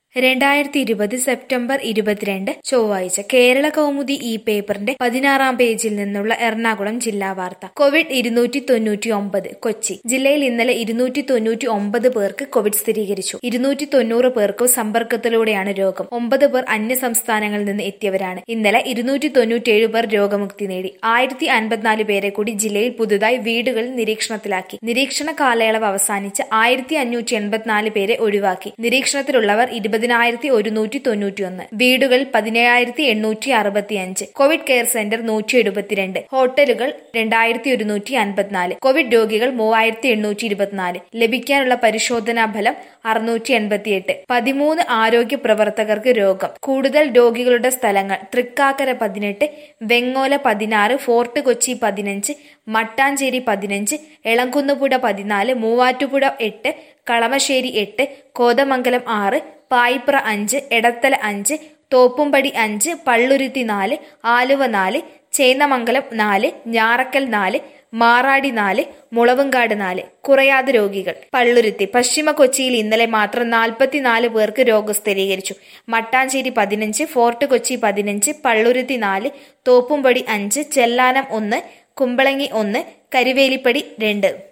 രണ്ടായിരത്തി ഇരുപത് സെപ്റ്റംബർ ഇരുപത്തിരണ്ട് ചൊവ്വാഴ്ച കേരള കൗമുദി ഈ പേപ്പറിന്റെ പതിനാറാം പേജിൽ നിന്നുള്ള എറണാകുളം ജില്ലാ വാർത്ത കോവിഡ് ഇരുന്നൂറ്റി തൊണ്ണൂറ്റി ഒമ്പത് കൊച്ചി ജില്ലയിൽ ഇന്നലെ ഇരുന്നൂറ്റി തൊണ്ണൂറ്റി ഒമ്പത് പേർക്ക് കോവിഡ് സ്ഥിരീകരിച്ചു ഇരുന്നൂറ്റി തൊണ്ണൂറ് പേർക്ക് സമ്പർക്കത്തിലൂടെയാണ് രോഗം ഒമ്പത് പേർ അന്യ സംസ്ഥാനങ്ങളിൽ നിന്ന് എത്തിയവരാണ് ഇന്നലെ ഇരുന്നൂറ്റി തൊണ്ണൂറ്റിയേഴ് പേർ രോഗമുക്തി നേടി ആയിരത്തി അൻപത്തിനാല് പേരെ കൂടി ജില്ലയിൽ പുതുതായി വീടുകളിൽ നിരീക്ഷണത്തിലാക്കി നിരീക്ഷണ കാലയളവ് അവസാനിച്ച് ആയിരത്തി അഞ്ഞൂറ്റി എൺപത്തിനാല് പേരെ ഒഴിവാക്കി നിരീക്ഷണത്തിലുള്ളവർ ഇരുപതിനായിരത്തി ഒരുന്നൂറ്റി തൊണ്ണൂറ്റിയൊന്ന് വീടുകൾ പതിനേഴായിരത്തി എണ്ണൂറ്റി അറുപത്തിയഞ്ച് കോവിഡ് കെയർ സെന്റർ നൂറ്റി എഴുപത്തിരണ്ട് ഹോട്ടലുകൾ രണ്ടായിരത്തി ഒരുന്നൂറ്റി അൻപത്തിനാല് കോവിഡ് രോഗികൾ മൂവായിരത്തി എണ്ണൂറ്റി ഇരുപത്തിനാല് ലഭിക്കാനുള്ള പരിശോധനാ ഫലം അറുന്നൂറ്റി എൺപത്തിയെട്ട് പതിമൂന്ന് ആരോഗ്യ പ്രവർത്തകർക്ക് രോഗം കൂടുതൽ രോഗികളുടെ സ്ഥലങ്ങൾ തൃക്കാക്കര പതിനെട്ട് വെങ്ങോല പതിനാറ് ഫോർട്ട് കൊച്ചി പതിനഞ്ച് മട്ടാഞ്ചേരി പതിനഞ്ച് എളങ്കുന്നുപുഴ പതിനാല് മൂവാറ്റുപുഴ എട്ട് കളമശ്ശേരി എട്ട് കോതമംഗലം ആറ് പായിപ്ര അഞ്ച് എടത്തല അഞ്ച് തോപ്പുംപടി അഞ്ച് പള്ളുരുത്തി നാല് ആലുവ നാല് ചേന്നമംഗലം നാല് ഞാറക്കൽ നാല് മാറാടി നാല് മുളവുംകാട് നാല് കുറയാതെ രോഗികൾ പള്ളുരുത്തി പശ്ചിമ കൊച്ചിയിൽ ഇന്നലെ മാത്രം നാൽപ്പത്തിനാല് പേർക്ക് രോഗം സ്ഥിരീകരിച്ചു മട്ടാഞ്ചേരി പതിനഞ്ച് ഫോർട്ട് കൊച്ചി പതിനഞ്ച് പള്ളുരുത്തി നാല് തോപ്പുംപടി അഞ്ച് ചെല്ലാനം ഒന്ന് കുമ്പളങ്ങി ഒന്ന് കരിവേലിപ്പടി രണ്ട്